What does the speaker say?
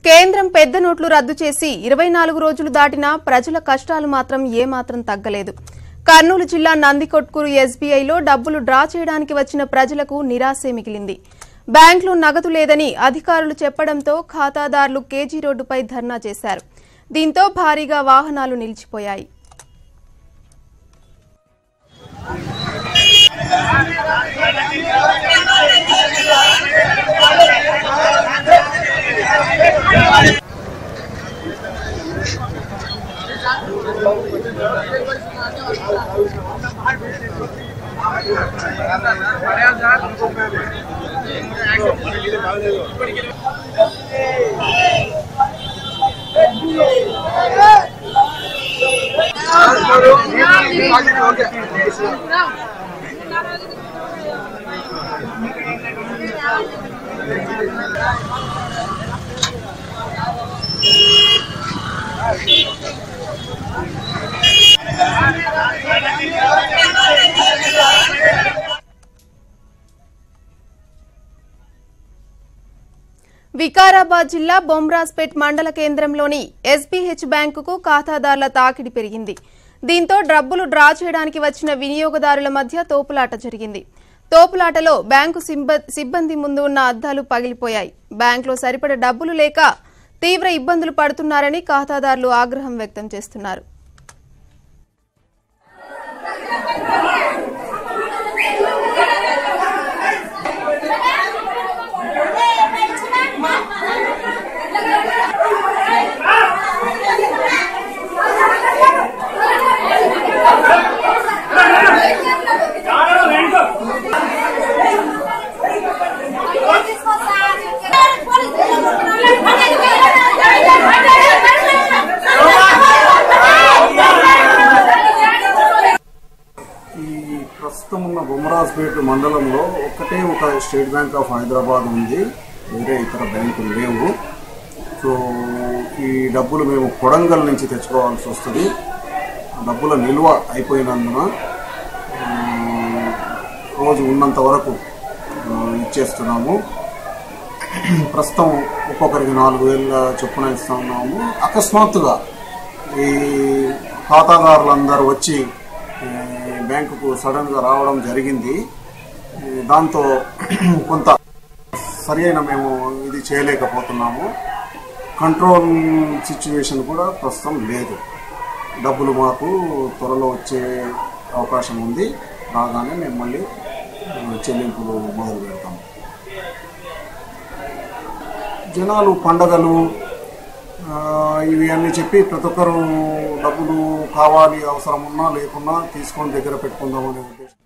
కేంద్రం పెద్ద నోట్లు రద్దు చేసి ఇరవై నాలుగు రోజులు దాటినా ప్రజల కష్టాలు మాత్రం ఏమాత్రం తగ్గలేదు కర్నూలు జిల్లా నందికొట్కూరు ఎస్బీఐలో డబ్బులు డ్రా చేయడానికి వచ్చిన ప్రజలకు నిరాశే మిగిలింది బ్యాంకులో నగదు లేదని అధికారులు చెప్పడంతో ఖాతాదారులు కేజీ రోడ్డుపై ధర్నా చేశారు దీంతో భారీగా వాహనాలు నిలిచిపోయాయి వికారాబాద్ జిల్లా బొమ్రాజ్పేట్ మండల కేంద్రంలోని ఎస్బీహెచ్ బ్యాంకుకు ఖాతాదారుల తాకిడి పెరిగింది దీంతో డబ్బులు డ్రా చేయడానికి వచ్చిన వినియోగదారుల మధ్య తోపులాట జరిగింది తోపులాటలో బ్యాంకు సిబ్బ- సిబ్బంది ముందు ఉన్న అద్దాలు పగిలిపోయాయి బ్యాంకులో సరిపడ డబ్బులు లేక తీవ్ర ఇబ్బందులు పడుతున్నారని ఖాతాదారులు ఆగ్రహం వ్యక్తం చేస్తున్నారు ఈ ప్రస్తుతం ఉన్న బొమ్మరాజ్పేట మండలంలో ఒక్కటే ఒక స్టేట్ బ్యాంక్ ఆఫ్ హైదరాబాద్ ఉంది వేరే ఇతర బ్యాంకులు లేవు సో ఈ డబ్బులు మేము కొడంగల్ నుంచి తెచ్చుకోవాల్సి వస్తుంది డబ్బుల నిల్వ అయిపోయినందున ఆ, రోజు ఉన్నంత వరకు ఆ, ఇచ్చేస్తున్నాము ప్రస్తుతం ఒక్కొక్కరికి నాలుగు వేల చొప్పున ఇస్తా ఉన్నాము అకస్మాత్తుగా ఈ ఖాతాదారులందరూ వచ్చి ఏ, బ్యాంకుకు సడన్గా రావడం జరిగింది ఈ, దాంతో కొంత సరి అయిన మేము ఇది చేయలేకపోతున్నాము కంట్రోల్ సిచ్యువేషన్ కూడా ప్రస్తుతం లేదు డబ్బులు మాకు త్వరలో వచ్చే అవకాశం ఉంది రాగానే మేము మళ్ళీ ఆ, చెల్లింపులు మొదలు పెడతాము జనాలు పండగలు ఆ, ఇవి అన్నీ చెప్పి ప్రతి ఒక్కరు డబ్బులు కావాలి అవసరం ఉన్నా లేకున్నా తీసుకొని దగ్గర పెట్టుకుందామనే ఉద్దేశం